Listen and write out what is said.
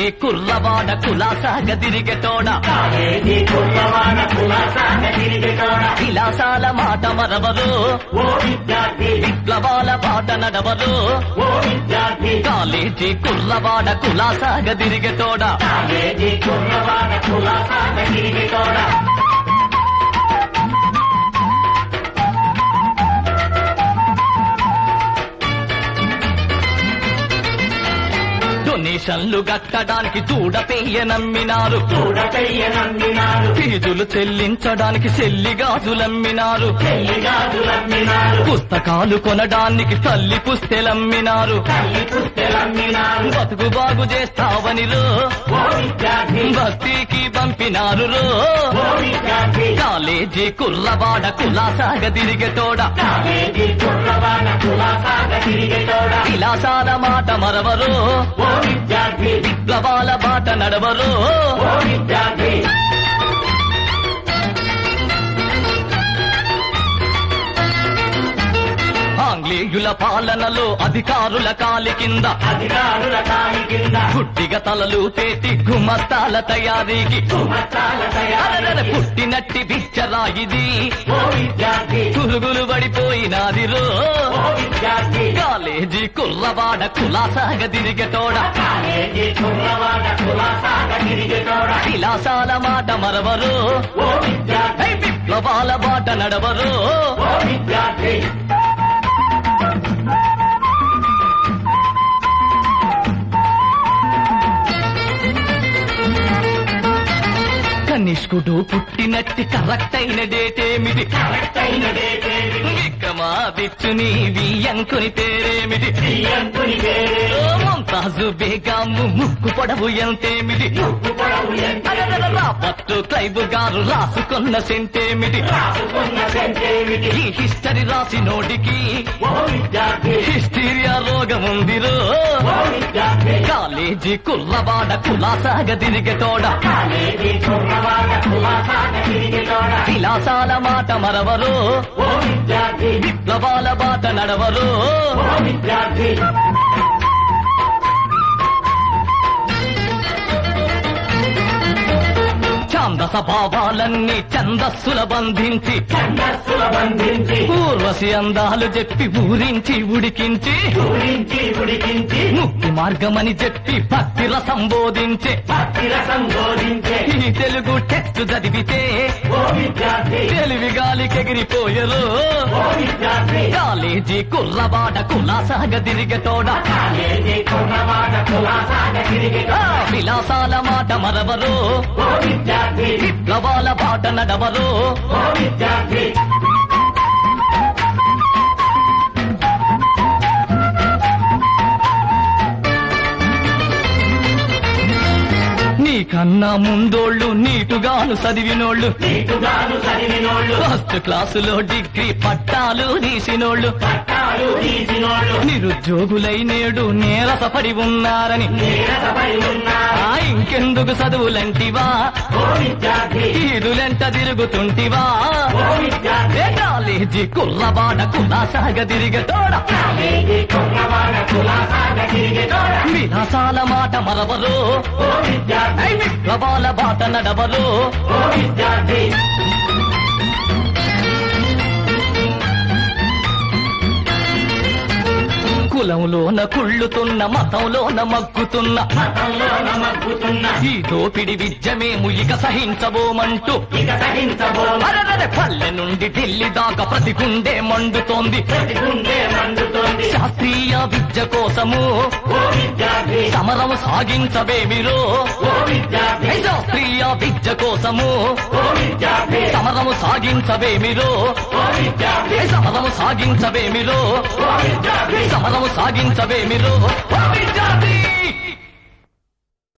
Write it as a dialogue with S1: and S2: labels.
S1: కుర్రవాడ కులాసాగ తిరిగెటోడ
S2: college కుర్రవాడ కులాసాగ తిరిగేటోడ
S1: విలాసాల మాట మరవరు
S2: ఓ విద్యార్థి
S1: విప్లవాల బాట నడవరు
S2: ఓ విద్యార్థి
S1: కాలేజీ కుర్రవాడ కులాసాగ తిరిగెటోడ
S2: కాలేజీ కుర్రవాడ కులాసాగ తిరిగేటోడ
S1: డొనేషన్లు కట్టడానికి చూడపెయ్య నమ్మినారు
S2: చూడకయ్య నమ్మినారు
S1: ఫీజులు చెల్లించడానికి చెల్లి గాజులమ్మినారు
S2: పెళ్లిగాజులమ్మినారు
S1: పుస్తకాలు కొనడానికి తల్లి పుస్తెలమ్మినారు
S2: తల్లి పుస్తెలమ్మినారు
S1: బతుకు బాగు చేస్తావని రో
S2: ఓ విద్యార్థి
S1: బస్తీకి పంపినారు రో
S2: ఓ విద్యార్థి
S1: కాలేజీ కుర్రవాడ కులాసాగ తిరిగెటోడ
S2: కాలేజీ కుర్రవాడ కులాసాగ తిరిగేటోడ
S1: విలాసాల మాట మరవరు
S2: ఓ విద్యార్థి
S1: విప్లవాల బాట నడవరు
S2: ఓ విద్యార్థి
S1: ఆంగ్లేయుల పాలనలో అధికారుల కాలి కింద
S2: అధికారుల కాలి కింద
S1: పుట్టిగ తలలు పేటి గుమస్తాల తయారీకి
S2: గుమస్తాల
S1: అరెరెరె
S2: తయారీ
S1: పుట్టినట్టి బిచ్చరా ఇది
S2: ఓ విద్యార్థి
S1: పురుగులు పడిపోయినాది రో
S2: ఓ విద్యార్థి
S1: కాలేజీ కుర్రవాడ కులాసాగ తిరిగెటోడ
S2: కాలేజీ కుర్రవాడ కులాసాగ తిరిగేటోడ
S1: విలాసాల మాట మరవరు
S2: ఓ విద్యార్థి
S1: హై విప్లవాల బాట నడవరు
S2: ఓ విద్యార్థి
S1: కనిష్కుడు పుట్టినట్టి కరెక్ట్ అయిన డేట్ ఏమిటి
S2: కరెక్ట్ అయిన డేటేది
S1: విక్రమాదిత్యుని వియ్యంకుని పేరేమిటి
S2: బియ్యంకుని వేరే
S1: ఓ ముంతాజు బేగాము ముక్కు పొడవు ఎంతేమిటి
S2: ఉప్పు పొడవు ఎంత
S1: అరెరెరె రాబర్ట్ క్లైబ్ గారు రాసుకున్న సెంటేమిటి
S2: రాసుకున్న సెంటేమిటి
S1: ఈ హిస్టరీ రాసినోడికి
S2: ఓ విద్యార్థి
S1: హిస్టీరియా రోగం ఉందిరో
S2: ఓ విద్యార్థి
S1: కాలేజీ కుర్రవాడ కులాసాగ తిరిగెటోడ
S2: కాలేజీ కుర్రవాడ కులాసాగ తిరిగేటోడ
S1: విలాసాల మాట మరవరు
S2: ఓ విద్యార్థి
S1: విప్లవాల బాట నడవరు
S2: ఓ విద్యార్థి
S1: ఛాందస భావాలన్నీ ఛందస్సుల బంధించి
S2: ఛందస్సుల బంధించి
S1: ఊర్వశి అందాలు చెప్పి ఊరించి ఉడికించి
S2: పూరించి ఉడికించి
S1: ముక్తి మార్గమని చెప్పి భక్తిల సంబోధించే
S2: భక్తిర సంబోధించే
S1: ఈ తెలుగు టెక్స్ట్ చదివితే
S2: ఓ విద్యార్థి
S1: తెలివి గాలికెగిరిపోయరు
S2: ఓ విద్యార్థి
S1: కాలేజీ కుర్రవాడ కులాసాగ తిరిగెటోడ
S2: కాలేజీ కుర్రవాడ కులాసాగ
S1: ఆ
S2: తిరిగేటోడ
S1: విలాసాల మాట మరవరు
S2: ఓ విద్యార్థి
S1: విప్లవాల బాట నడవరు
S2: ఓ విద్యార్థి
S1: నీకన్నా ముందోళ్ళు నీటుగాను చదివినోళ్ళు
S2: నీటుగాను చదివినోళ్ళు
S1: ఫస్ట్ క్లాసులో డిగ్రీ పట్టాలు తీసినోళ్ళు
S2: పట్టాలు తీసినోళ్ళు
S1: నిరుద్యోగులై నేడు నేరసపడి ఉన్నారని
S2: నీరసపై ఉన్నారు
S1: ఆ ఇంకెందుకు చదువులంటివా
S2: ఓ విద్యార్థి
S1: ఈదులెంట తిరుగుతుంటివా
S2: ఓ విద్యార్థి
S1: ఏ కాలేజీ కుర్రవాడ కులాసాగ తిరిగటోడ
S2: కాలేజీ కుర్రవాడ కులాసాగ తిరిగేటోడ
S1: విలాసాల మాట మరవరు
S2: ఓ విద్యార్థి
S1: ఐ విప్లవాల బాట నడవరు
S2: ఓ విద్యార్థి
S1: కులంలోన కుళ్ళుతున్న మతంలోన మగ్గుతున్న
S2: మతంలో నమగ్గుతున్న
S1: ఈ దోపిడి విద్య మేము ఇక సహించబోమంటూ
S2: ఇక సహించబో
S1: అరెరెరె పల్లె నుండి ఢిల్లీ దాకా ప్రతి గుండె మండుతోంది
S2: ప్రతి గుండె మండుతోంది
S1: శాస్త్రీయ విద్య కోసము
S2: ఓ విద్యార్థి
S1: సమరం సాగించవేమిరో
S2: ఓ విద్యార్థి
S1: శాస్త్రీయ విద్య కోసము
S2: ఓ విద్యార్థి
S1: సమరము సాగించవేమిరో
S2: ఓ విద్యార్థి
S1: సమరము సాగించవేమిరో
S2: ఓ విద్యార్థి
S1: సమరము సాగించవేమిరో ఓ విద్యార్థి